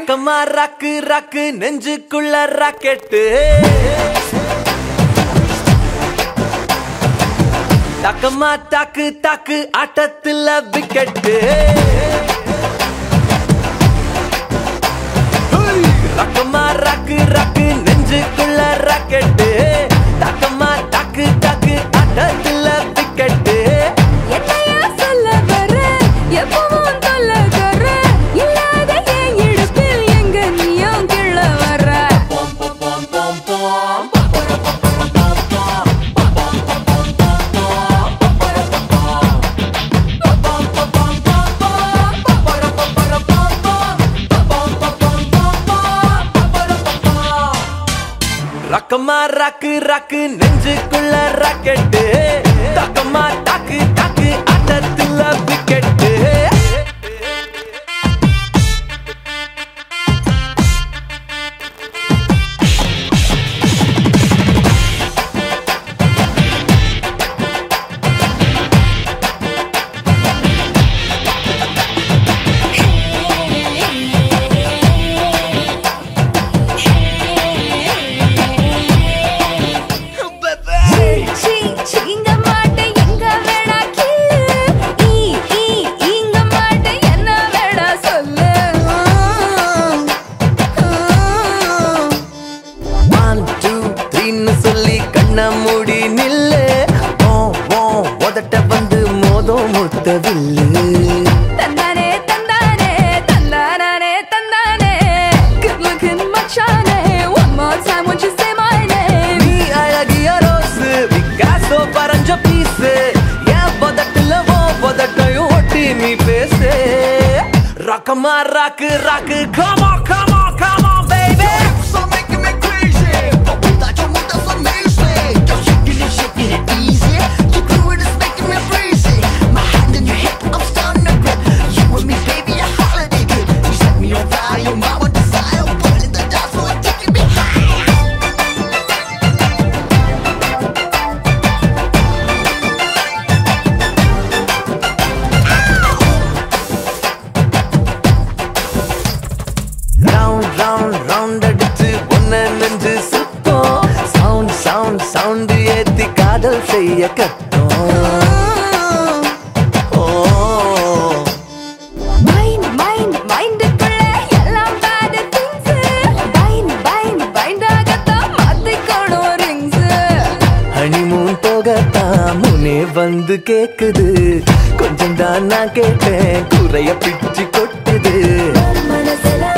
ரக்கமா ரக்கு ரக்கு நெஞ்சுக்குள்ள ராக்கெட்டு தக்கமா தாக்கு தாக்கு ஆட்டத்துல விக்கெட்டு ரக்கமா ரக்கு ரக்கு நெஞ்சுக்குள்ள ராக்கெட்டு தக்கமா தாக்கு தாக்கு ஆட்டத்துல விக்கெட்டு என்னையா சொல்ல வர எப்பவும் தொல்ல தர இல்லாத என் இடுப்பில் எங்க நீயும் கிள்ள வர ரக்கமா ரக்கு ரக்கு நெஞ்சுக்குள்ள ராக்கெட்டு தக்கமா தாக்கு தாக்கு ஆட்டத்துல விக்கெட்டு சீ, சீங்க மாட்டேன் எங்க வேணா கிள்ளு ஈ, ஈ, ஈங்க மாட்டேன் என்ன வேணா சொல்லு ஒன் டூ த்ரீன்னு சொல்லி கண்ண மூடி நில்லு ஓ ஓ உதட்ட வந்து மோதம் முத்தவில்லு தந்தானே தந்தானே தந்தானே தந்தானே good looking மச்சானே one more time won't you say my name நீ அழகிய ரோஸு பிகாசோ பறஞ்ச பீஸு என் பதட்டுல ஓ பதட்டையும் ஒட்டி நீ பேசு ரக்கமா rock rock come on come on come on baby So making me crazy. Puta, yo mundo so amazing. Yo shaking it, shaking it easy. You do it, it's making me crazy. My hand in your hip, I'm starting to grip. You and me, baby, a holiday trip. You set me on fire, your mama desire. Pulling the dance floor, taking me high. Round round round அடிச்சு ஒன்ன நெஞ்சு சுத்தம் sound sound sound ஏத்தி காதல் செய்ய கத்தோம் ஓ mind mind மைண்டுக்குள்ள எல்லாம் bad things bind bind bind ஆகத்தான் மாத்திக்கணும் rings honeymoon போகத்தான் முனே வந்து கேக்குது கொஞ்சம் தான் நான் கேட்டேன் குறைய பிச்சு கொட்டுது மனசுல